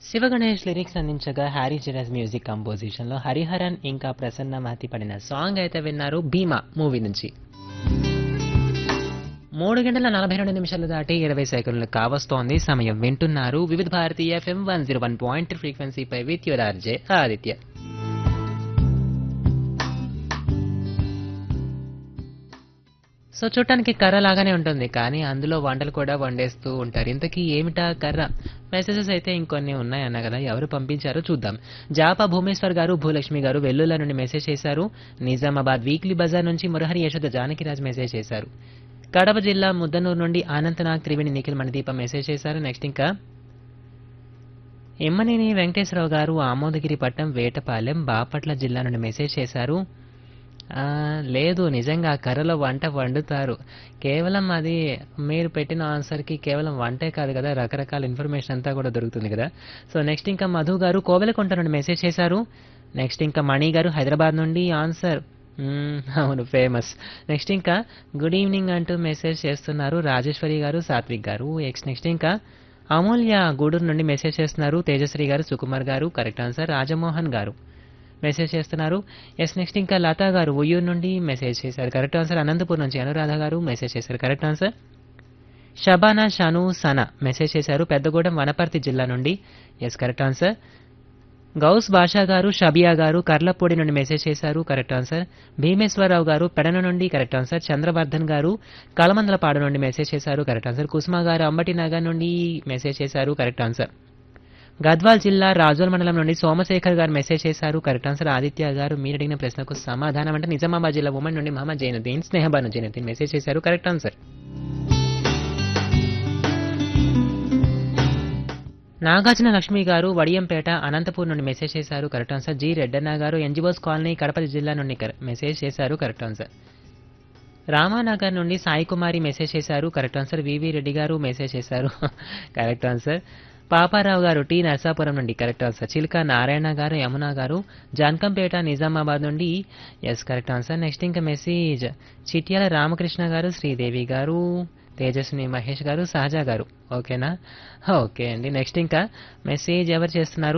Shiva Ganesh lyrics అందించగా హ్యారీ చిరాజ్ మ్యూజిక్ కంపోజిషన్ లో హరిహరన్ ఇంకా ప్రసన్న మహతి పడిన సాంగ్ అయితే విన్నారు భీమా మూవీ నుంచి మూడు గంటల నలభై రెండు నిమిషాలు దాటి ఇరవై సెకండ్లు కావస్తోంది సమయం వింటున్నారు వివిధ భారతీయ FM one zero one point ఫ్రీక్వెన్సీపై with your RJ Aditya so చూడటానికి కర్ర లాగానే ఉంటుంది కానీ అందులో వంటలు కూడా వండేస్తూ ఉంటారు ఇంతకీ ఏమిటా కర్ర మెసేజెస్ అయితే ఇంకొన్ని ఉన్నాయన్న కదా ఎవరు పంపించారో చూద్దాం జాపా భూమేశ్వర్ గారు భూలక్ష్మి గారు వెల్లుల నుండి మెసేజ్ చేశారు నిజామాబాద్ వీక్లీ బజార్ నుంచి మురహరి యశోద జానకిరాజ్ మెసేజ్ చేశారు కడప జిల్లా ముద్దనూరు నుండి అనంతనాగ్ త్రివేణి నిఖిల్ మణిదీప మెసేజ్ చేశారు నెక్స్ట్ ఇంకా ఎమ్మనేని వెంకటేశ్వరరావు గారు ఆమోదగిరి పట్టం వేటపాలెం బాపట్ల జిల్లా నుండి మెసేజ్ చేశారు ఆ, లేదు నిజంగా ఆ కర్రలో వంట వండుతారు కేవలం అది మీరు పెట్టిన ఆన్సర్కి కేవలం వంటే కాదు కదా రకరకాల ఇన్ఫర్మేషన్ అంతా కూడా దొరుకుతుంది కదా సో నెక్స్ట్ ఇంకా మధు గారు కోవెలకుంట నుండి మెసేజ్ చేశారు నెక్స్ట్ ఇంకా మణి గారు హైదరాబాద్ నుండి ఆన్సర్ మ్మ్, అవును ఫేమస్ నెక్స్ట్ ఇంకా గుడ్ ఈవినింగ్ అంటూ మెసేజ్ చేస్తున్నారు రాజేశ్వరి గారు సాత్విక్ గారు ఎక్స్ నెక్స్ట్ ఇంకా అమూల్య గూడూరు నుండి మెసేజ్ చేస్తున్నారు తేజశ్రీ గారు సుకుమార్ గారు కరెక్ట్ ఆన్సర్ రాజమోహన్ గారు మెసేజ్ చేస్తున్నారు ఎస్ నెక్స్ట్ ఇంకా లతా గారు ఉయ్యూరు నుండి మెసేజ్ చేశారు కరెక్ట్ ఆన్సర్ అనంతపూర్ నుంచి అనురాధ గారు మెసేజ్ చేశారు కరెక్ట్ ఆన్సర్ షబానా షాను సనా మెసేజ్ చేశారు పెద్దగూడెం వనపర్తి జిల్లా నుండి yes correct answer Gouse Basha garu Shabiya గారు కర్లపూడి నుండి మెసేజ్ చేశారు కరెక్ట్ ఆన్సర్ భీమేశ్వరరావు గారు పెడన నుండి కరెక్ట్ ఆన్సర్ చంద్రవర్ధన్ గారు కలమందలపాడు నుండి మెసేజ్ చేశారు కరెక్ట్ ఆన్సర్ కుసుమ గారు అంబటి నగర్ నుండి మెసేజ్ చేశారు కరెక్ట్ ఆన్సర్ గద్వాల్ జిల్లా రాజోల్ మండలం నుండి సోమశేఖర్ గారు మెసేజ్ చేశారు కరెక్ట్ ఆన్సర్ ఆదిత్య గారు మీరు అడిగిన ప్రశ్నకు సమాధానం అంటే నిజామాబాద్ జిల్లా ఉమెన్ నుండి మహమ్మద్ జైనుద్దీన్ స్నేహబాను జైనుద్దీన్ మెసేజ్ చేశారు కరెక్ట్ ఆన్సర్ నాగార్జున లక్ష్మి గారు వడియంపేట అనంతపూర్ నుండి మెసేజ్ చేశారు కరెక్ట్ ఆన్సర్ జి రెడ్డన్న గారు ఎన్జిఓస్ కాలనీ కడప జిల్లా నుండి కర- మెసేజ్ చేశారు కరెక్ట్ ఆన్సర్ రామానగర్ నుండి సాయి కుమారి మెసేజ్ చేశారు correct answer V V Reddy garu message చేశారు కరెక్ట్ ఆన్సర్ పాపారావు గారు టి నర్సాపురం నుండి కరెక్ట్ ఆన్సర్ చిలుక నారాయణ గారు యమున గారు జాన్కంపేట నిజామాబాద్ నుండి ఎస్ కరెక్ట్ ఆన్సర్ నెక్స్ట్ ఇంకా మెసేజ్ చిట్యాల రామకృష్ణ గారు శ్రీదేవి గారు తేజస్విని మహేష్ గారు సహజ గారు ఓకేనా ఓకే అండి నెక్స్ట్ ఇంకా మెసేజ్ ఎవరు చేస్తున్నారు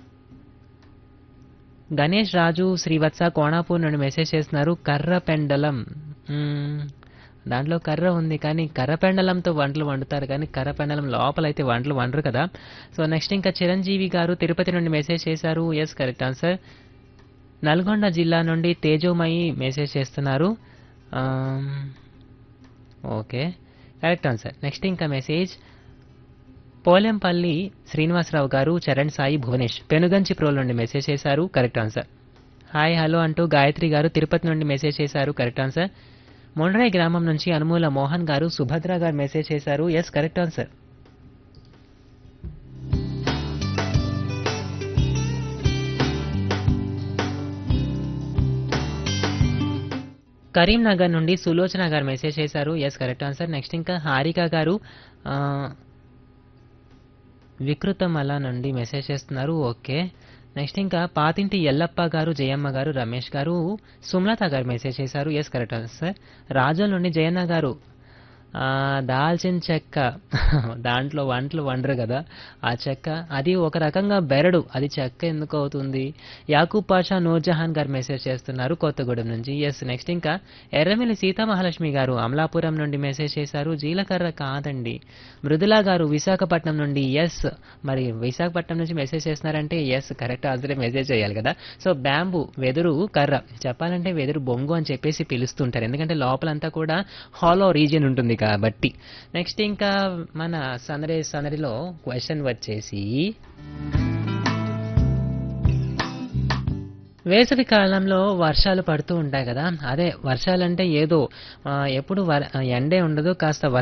గణేష్ రాజు శ్రీవత్స కోణాపూర్ నుండి మెసేజ్ చేస్తున్నారు కర్ర పెండలం మ్మ్. దాంట్లో కర్ర ఉంది కానీ కర్ర పెండలంతో వంటలు వండుతారు కానీ కర్ర పెండలం లోపల అయితే వంటలు వండరు కదా సో నెక్స్ట్ ఇంకా చిరంజీవి గారు తిరుపతి నుండి మెసేజ్ చేశారు ఎస్ కరెక్ట్ ఆన్సర్ నల్గొండ జిల్లా నుండి తేజోమయి మెసేజ్ చేస్తున్నారు um, okay correct answer next ఇంకా మెసేజ్ పోలెంపల్లి శ్రీనివాసరావు గారు చరణ్ సాయి భువనేష్ పెనుగంచి ప్రోల్ నుండి మెసేజ్ చేశారు కరెక్ట్ ఆన్సర్ హాయ్ హలో అంటూ గాయత్రి గారు తిరుపతి నుండి మెసేజ్ చేశారు కరెక్ట్ ఆన్సర్ మొండ్రాయి గ్రామం నుంచి అనుమూల మోహన్ గారు సుభద్ర గారు మెసేజ్ చేశారు ఎస్ కరెక్ట్ ఆన్సర్ కరీంనగర్ నుండి సులోచన గారు మెసేజ్ చేశారు ఎస్ కరెక్ట్ ఆన్సర్ నెక్స్ట్ ఇంకా హారిక గారు ఆ, వికృతమల నుండి మెసేజ్ చేస్తున్నారు ఓకే నెక్స్ట్ ఇంకా పాతింటి ఎల్లప్ప గారు జయమ్మ గారు రమేష్ గారు సుమలత గారు మెసేజ్ చేశారు ఎస్ కరెక్ట్ ఆన్సర్ రాజోల్ నుండి జయన్న గారు ఆ, దాల్చిన చెక్క దాంట్లో వంటలు వండరు కదా ఆ చెక్క అది ఒక రకంగా బెరడు అది చెక్క ఎందుకు అవుతుంది యాకూబ్ పాషా నూర్జహాన్ గారు మెసేజ్ చేస్తున్నారు కొత్తగూడెం నుంచి ఎస్ నెక్స్ట్ ఇంకా ఎర్రమిల్లి సీతామహాలక్ష్మి గారు అమలాపురం నుండి మెసేజ్ చేశారు జీలకర్ర కాదండి మృదులా గారు విశాఖపట్నం నుండి ఎస్ మరి విశాఖపట్నం నుంచి మెసేజ్ చేస్తున్నారంటే ఎస్ కరెక్ట్ ఆన్సరే మెసేజ్ చేయాలి కదా సో బ్యాంబు వెదురు కర్ర చెప్పాలంటే వెదురు బొంగు అని చెప్పేసి పిలుస్తుంటారు ఎందుకంటే లోపలంతా కూడా హాలో రీజియన్ ఉంటుంది కాబట్టి నెక్స్ట్ ఇంకా మన సందడి సందడిలో క్వశ్చన్ వచ్చేసి వేసవి కాలంలో వర్షాలు పడుతూ ఉంటాయి కదా అదే వర్షాలంటే ఏదో ఆ, ఎప్పుడు వర ఎండే ఉండదు కాస్త